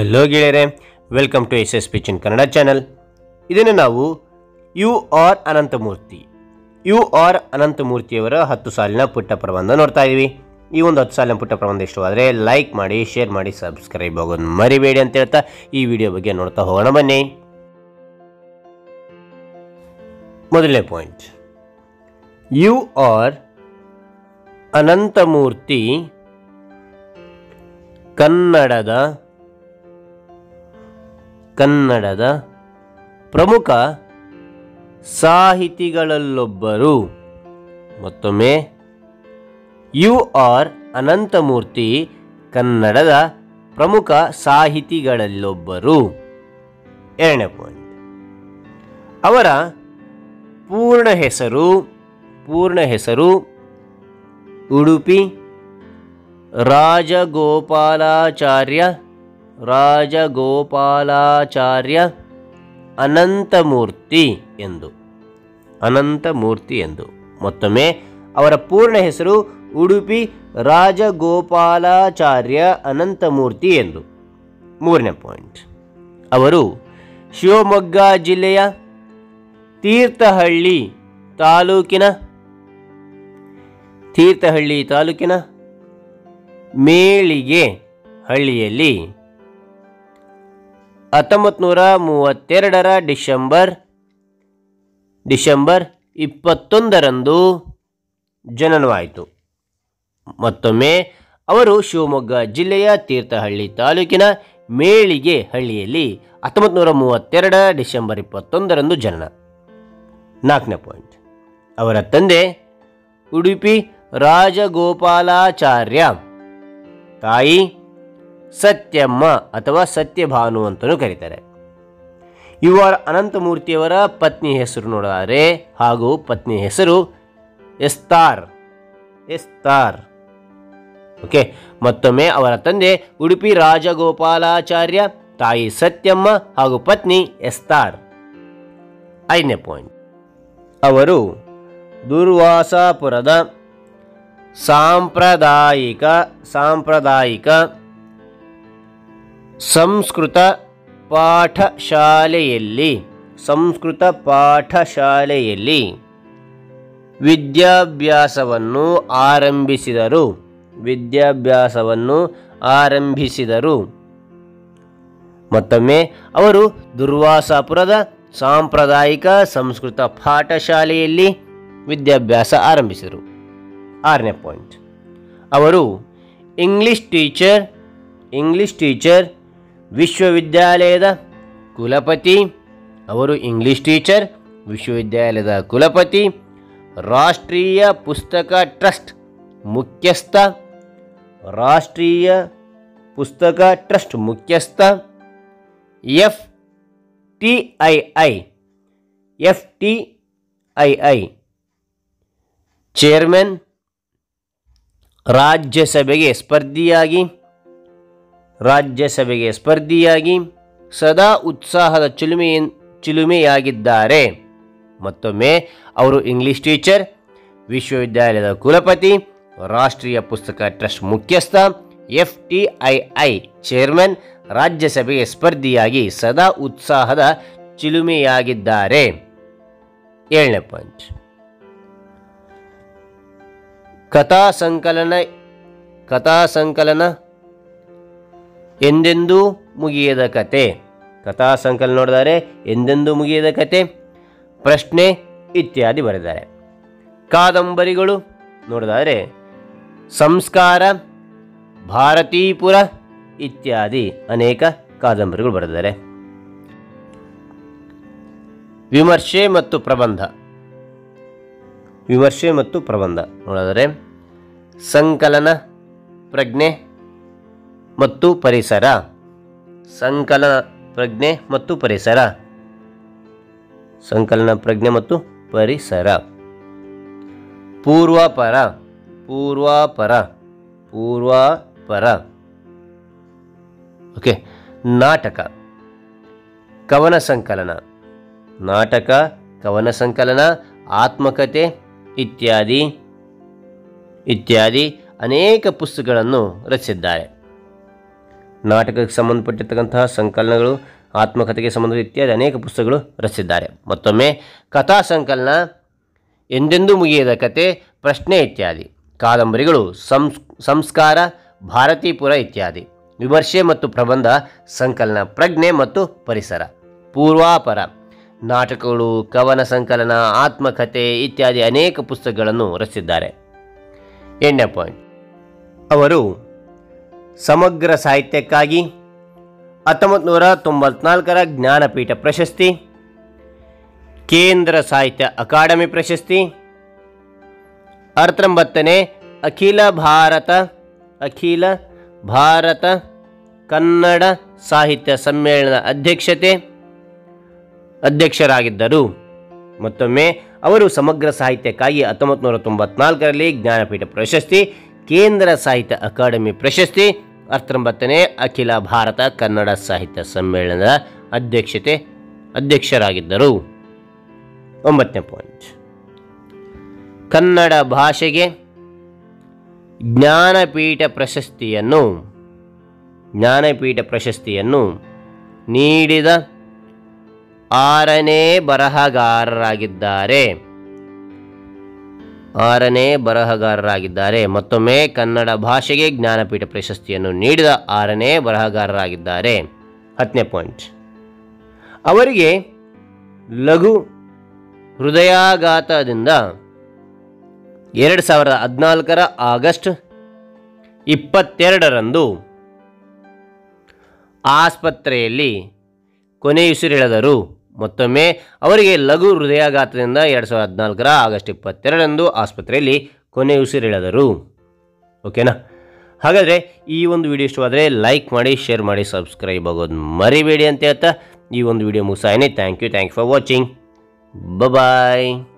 hello ಗೆಳೆಯರೆ welcome to S S ಪಿಚಿನ್ Kannada channel ಇದನ್ನು ನಾವು U R Ananthamurthy U R ಅನಂತಮೂರ್ತಿಯವರ ಹತ್ತು ಸಾಲಿನ ಪುಟ್ಟ ಪ್ರಬಂಧ ನೋಡ್ತಾ ಇದ್ದೀವಿ ಈ ಒಂದು ಹತ್ತು ಸಾಲಿನ ಪುಟ್ಟ ಪ್ರಬಂಧ ಇಷ್ಟವಾದರೆ ಲೈಕ್ ಮಾಡಿ ಶೇರ್ ಮಾಡಿ ಸಬ್ಸ್ಕ್ರೈಬ್ ಆಗೋದು ಮರಿಬೇಡಿ ಅಂತ ಹೇಳ್ತಾ ಈ ವಿಡಿಯೋ ಬಗ್ಗೆ ನೋಡ್ತಾ ಹೋಗೋಣ ಬನ್ನಿ ಮೊದಲನೇ ಪಾಯಿಂಟ್ ಯು ಆರ್ ಅನಂತಮೂರ್ತಿ ಕನ್ನಡದ ಕನ್ನಡದ ಪ್ರಮುಖ ಸಾಹಿತಿಗಳಲ್ಲೊಬ್ಬರು ಮತ್ತೊಮ್ಮೆ ಯು ಆರ್ ಅನಂತಮೂರ್ತಿ ಕನ್ನಡದ ಪ್ರಮುಖ ಸಾಹಿತಿಗಳಲ್ಲೊಬ್ಬರು ಎರಡನೇ ಪಾಯಿಂಟ್ ಅವರ ಪೂರ್ಣ ಹೆಸರು ಪೂರ್ಣ ಹೆಸರು ಉಡುಪಿ ರಾಜಗೋಪಾಲಾಚಾರ್ಯ ರಾಜಗೋಪಾಲಾಚಾರ್ಯ ಅನಂತಮೂರ್ತಿ ಎಂದು ಅನಂತಮೂರ್ತಿ ಎಂದು ಮತ್ತೊಮ್ಮೆ ಅವರ ಪೂರ್ಣ ಹೆಸರು ಉಡುಪಿ ರಾಜಗೋಪಾಲಾಚಾರ್ಯ ಅನಂತಮೂರ್ತಿ ಎಂದು ಮೂರನೇ ಪಾಯಿಂಟ್ ಅವರು ಶಿವಮೊಗ್ಗ ಜಿಲ್ಲೆಯ ತೀರ್ಥಹಳ್ಳಿ ತಾಲೂಕಿನ ತೀರ್ಥಹಳ್ಳಿ ತಾಲೂಕಿನ ಮೇಳಿಗೆ ಹಳ್ಳಿಯಲ್ಲಿ ಹತ್ತೊಂಬತ್ತು ನೂರ ಮೂವತ್ತೆರಡರ ಡಿಸೆಂಬರ್ ಡಿಸೆಂಬರ್ ಇಪ್ಪತ್ತೊಂದರಂದು ಜನನವಾಯಿತು ಮತ್ತೊಮ್ಮೆ ಅವರು ಶಿವಮೊಗ್ಗ ಜಿಲ್ಲೆಯ ತೀರ್ಥಹಳ್ಳಿ ತಾಲೂಕಿನ ಮೇಳಿಗೆ ಹಳ್ಳಿಯಲ್ಲಿ ಹತ್ತೊಂಬತ್ತು ನೂರ ಮೂವತ್ತೆರಡ ಡಿಸೆಂಬರ್ ಇಪ್ಪತ್ತೊಂದರಂದು ಜನನ ನಾಲ್ಕನೇ ಪಾಯಿಂಟ್ ಅವರ ತಂದೆ ಉಡುಪಿ ರಾಜಗೋಪಾಲಾಚಾರ್ಯ ತಾಯಿ ಸತ್ಯಮ್ಮ ಅಥವಾ ಸತ್ಯಭಾನು ಅಂತಲೂ ಕರೀತಾರೆ ಯು ಆರ್ ಅನಂತಮೂರ್ತಿಯವರ ಪತ್ನಿ ಹೆಸರು ನೋಡಿದರೆ ಹಾಗೂ ಪತ್ನಿ ಹೆಸರು ಎಸ್ತಾರ್ ಎಸ್ತಾರ್ ಓಕೆ ಮತ್ತೊಮ್ಮೆ ಅವರ ತಂದೆ ಉಡುಪಿ ರಾಜಗೋಪಾಲಾಚಾರ್ಯ ತಾಯಿ ಸತ್ಯಮ್ಮ ಹಾಗೂ ಪತ್ನಿ ಎಸ್ತಾರ್ ಐದನೇ ಪಾಯಿಂಟ್ ಅವರು ದುರ್ವಾಸಾಪುರದ ಸಾಂಪ್ರದಾಯಿಕ ಸಾಂಪ್ರದಾಯಿಕ ಸಂಸ್ಕೃತ ಪಾಠಶಾಲೆಯಲ್ಲಿ ಸಂಸ್ಕೃತ ಪಾಠಶಾಲೆಯಲ್ಲಿ ವಿದ್ಯಾಭ್ಯಾಸವನ್ನು ಆರಂಭಿಸಿದರು ವಿದ್ಯಾಭ್ಯಾಸವನ್ನು ಆರಂಭಿಸಿದರು ಮತ್ತೊಮ್ಮೆ ಅವರು ದುರ್ವಾಸಾಪುರದ ಸಾಂಪ್ರದಾಯಿಕ ಸಂಸ್ಕೃತ ಪಾಠಶಾಲೆಯಲ್ಲಿ ವಿದ್ಯಾಭ್ಯಾಸ ಆರಂಭಿಸಿದರು ಆರನೇ ಪಾಯಿಂಟ್ ಅವರು ಇಂಗ್ಲಿಷ್ ಟೀಚರ್ ಇಂಗ್ಲಿಷ್ ಟೀಚರ್ ವಿಶ್ವವಿದ್ಯಾಲಯದ ಕುಲಪತಿ ಅವರು ಇಂಗ್ಲಿಷ್ ಟೀಚರ್ ವಿಶ್ವವಿದ್ಯಾಲಯದ ಕುಲಪತಿ ರಾಷ್ಟ್ರೀಯ ಪುಸ್ತಕ ಟ್ರಸ್ಟ್ ಮುಖ್ಯಸ್ಥ ರಾಷ್ಟ್ರೀಯ ಪುಸ್ತಕ ಟ್ರಸ್ಟ್ ಮುಖ್ಯಸ್ಥ F T I I F T I I chairman ರಾಜ್ಯಸಭೆಗೆ ಸ್ಪರ್ಧಿಯಾಗಿ ರಾಜ್ಯಸಭೆಗೆ ಸ್ಪರ್ಧಿಯಾಗಿ ಸದಾ ಉತ್ಸಾಹದ ಚಿಲುಮೆ ಚಿಲುಮೆಯಾಗಿದ್ದಾರೆ ಮತ್ತೊಮ್ಮೆ ಅವರು ಇಂಗ್ಲಿಷ್ ಟೀಚರ್ ವಿಶ್ವವಿದ್ಯಾಲಯದ ಕುಲಪತಿ ರಾಷ್ಟ್ರೀಯ ಪುಸ್ತಕ ಟ್ರಸ್ಟ್ ಮುಖ್ಯಸ್ಥ F T I I chairman ರಾಜ್ಯಸಭೆಗೆ ಸ್ಪರ್ಧಿಯಾಗಿ ಸದಾ ಉತ್ಸಾಹದ ಚಿಲುಮೆಯಾಗಿದ್ದಾರೆ ಏಳನೇ ಪಾಯಿಂಟ್ ಕಥಾ ಸಂಕಲನ ಕಥಾ ಸಂಕಲನ ಎಂದೆಂದೂ ಮುಗಿಯದ ಕತೆ ಕಥಾ ಸಂಕಲನ ನೋಡಿದರೆ ಎಂದೆಂದೂ ಮುಗಿಯದ ಕತೆ ಪ್ರಶ್ನೆ ಇತ್ಯಾದಿ ಬರೆದಿದ್ದಾರೆ ಕಾದಂಬರಿಗಳು ನೋಡಿದರೆ ಸಂಸ್ಕಾರ ಭಾರತೀಪುರ ಇತ್ಯಾದಿ ಅನೇಕ ಕಾದಂಬರಿಗಳು ಬರೆದಿದ್ದಾರೆ ವಿಮರ್ಶೆ ಮತ್ತು ಪ್ರಬಂಧ ವಿಮರ್ಶೆ ಮತ್ತು ಪ್ರಬಂಧ ನೋಡಿದರೆ ಸಂಕಲನ ಪ್ರಜ್ಞೆ ಮತ್ತು ಪರಿಸರ ಸಂಕಲನ ಪ್ರಜ್ಞೆ ಮತ್ತು ಪರಿಸರ ಸಂಕಲನ ಪ್ರಜ್ಞೆ ಮತ್ತು ಪರಿಸರ ಪೂರ್ವಾಪರ ಪೂರ್ವಾಪರ ಪೂರ್ವಾಪರ ಓಕೆ ನಾಟಕ ಕವನ ಸಂಕಲನ ನಾಟಕ ಕವನ ಸಂಕಲನ ಆತ್ಮಕತೆ ಇತ್ಯಾದಿ ಇತ್ಯಾದಿ ಅನೇಕ ಪುಸ್ತಕಗಳನ್ನು ರಚಿಸಿದ್ದಾರೆ ನಾಟಕಕ್ಕೆ ಸಂಬಂಧಪಟ್ಟಿರ್ತಕ್ಕಂತಹ ಸಂಕಲನಗಳು ಆತ್ಮಕಥೆಗೆ ಸಂಬಂಧ ಇತ್ಯಾದಿ ಅನೇಕ ಪುಸ್ತಕಗಳು ರಚಿಸಿದ್ದಾರೆ ಮತ್ತೊಮ್ಮೆ ಕಥಾ ಸಂಕಲನ ಎಂದೆಂದೂ ಮುಗಿಯದ ಕತೆ ಪ್ರಶ್ನೆ ಇತ್ಯಾದಿ ಕಾದಂಬರಿಗಳು ಸಂಸ್ ಸಂಸ್ಕಾರ ಭಾರತೀಪುರ ಇತ್ಯಾದಿ ವಿಮರ್ಶೆ ಮತ್ತು ಪ್ರಬಂಧ ಸಂಕಲನ ಪ್ರಜ್ಞೆ ಮತ್ತು ಪರಿಸರ ಪೂರ್ವಾಪರ ನಾಟಕಗಳು ಕವನ ಸಂಕಲನ ಆತ್ಮಕಥೆ ಇತ್ಯಾದಿ ಅನೇಕ ಪುಸ್ತಕಗಳನ್ನು ರಚಿಸಿದ್ದಾರೆ ಎಂಟನೇ ಪಾಯಿಂಟ್ ಅವರು ಸಮಗ್ರ ಸಾಹಿತ್ಯಕ್ಕಾಗಿ ಹತ್ತೊಂಬತ್ತು ನೂರ ತೊಂಬತ್ನಾಲ್ಕರ ಜ್ಞಾನಪೀಠ ಪ್ರಶಸ್ತಿ ಕೇಂದ್ರ ಸಾಹಿತ್ಯ ಅಕಾಡೆಮಿ ಪ್ರಶಸ್ತಿ ಹತ್ತೊಂಬತ್ತನೇ ಅಖಿಲ ಭಾರತ ಅಖಿಲ ಭಾರತ ಕನ್ನಡ ಸಾಹಿತ್ಯ ಸಮ್ಮೇಳನದ ಅಧ್ಯಕ್ಷತೆ ಅಧ್ಯಕ್ಷರಾಗಿದ್ದರು ಮತ್ತೊಮ್ಮೆ ಅವರು ಸಮಗ್ರ ಸಾಹಿತ್ಯಕ್ಕಾಗಿ ಹತ್ತೊಂಬತ್ತು ನೂರ ತೊಂಬತ್ನಾಲ್ಕರಲ್ಲಿ ಜ್ಞಾನಪೀಠ ಪ್ರಶಸ್ತಿ ಕೇಂದ್ರ ಸಾಹಿತ್ಯ ಅಕಾಡೆಮಿ ಪ್ರಶಸ್ತಿ ಹತ್ತೊಂಬತ್ತನೇ ಅಖಿಲ ಭಾರತ ಕನ್ನಡ ಸಾಹಿತ್ಯ ಸಮ್ಮೇಳನದ ಅಧ್ಯಕ್ಷತೆ ಅಧ್ಯಕ್ಷರಾಗಿದ್ದರು ಒಂಬತ್ತನೇ ಪಾಯಿಂಟ್ ಕನ್ನಡ ಭಾಷೆಗೆ ಜ್ಞಾನಪೀಠ ಪ್ರಶಸ್ತಿಯನ್ನು ಜ್ಞಾನಪೀಠ ಪ್ರಶಸ್ತಿಯನ್ನು ನೀಡಿದ ಆರನೇ ಬರಹಗಾರರಾಗಿದ್ದಾರೆ ಆರನೇ ಬರಹಗಾರರಾಗಿದ್ದಾರೆ ಮತ್ತೊಮ್ಮೆ ಕನ್ನಡ ಭಾಷೆಗೆ ಜ್ಞಾನಪೀಠ ಪ್ರಶಸ್ತಿಯನ್ನು ನೀಡಿದ ಆರನೇ ಬರಹಗಾರರಾಗಿದ್ದಾರೆ ಹತ್ತನೇ ಪಾಯಿಂಟ್ ಅವರಿಗೆ ಲಘು ಹೃದಯಾಘಾತದಿಂದ ಎರಡು ಸಾವಿರದ ಹದಿನಾಲ್ಕರ ಆಗಸ್ಟ್ ಇಪ್ಪತ್ತೆರಡರಂದು ಆಸ್ಪತ್ರೆಯಲ್ಲಿ ಕೊನೆಯುಸಿರೆಳೆದರು ಮತ್ತೊಮ್ಮೆ ಅವರಿಗೆ ಲಘು ಹೃದಯಾಘಾತದಿಂದ ಎರಡು ಸಾವಿರದ ಹದಿನಾಲ್ಕರ ಆಗಸ್ಟ್ ಇಪ್ಪತ್ತೆರಡರಂದು ಆಸ್ಪತ್ರೆಯಲ್ಲಿ ಕೊನೆಯುಸಿರೆಳೆದರು ಓಕೆನಾ ಹಾಗಾದರೆ ಈ ಒಂದು ವಿಡಿಯೋ ಇಷ್ಟವಾದರೆ ಲೈಕ್ ಮಾಡಿ ಶೇರ್ ಮಾಡಿ ಸಬ್ಸ್ಕ್ರೈಬ್ ಆಗೋದು ಮರಿಬೇಡಿ ಅಂತ ಹೇಳ್ತಾ ಈ ಒಂದು ವಿಡಿಯೋ ಮುಗಿಸಾಯನೆ thank you thank you for watching bye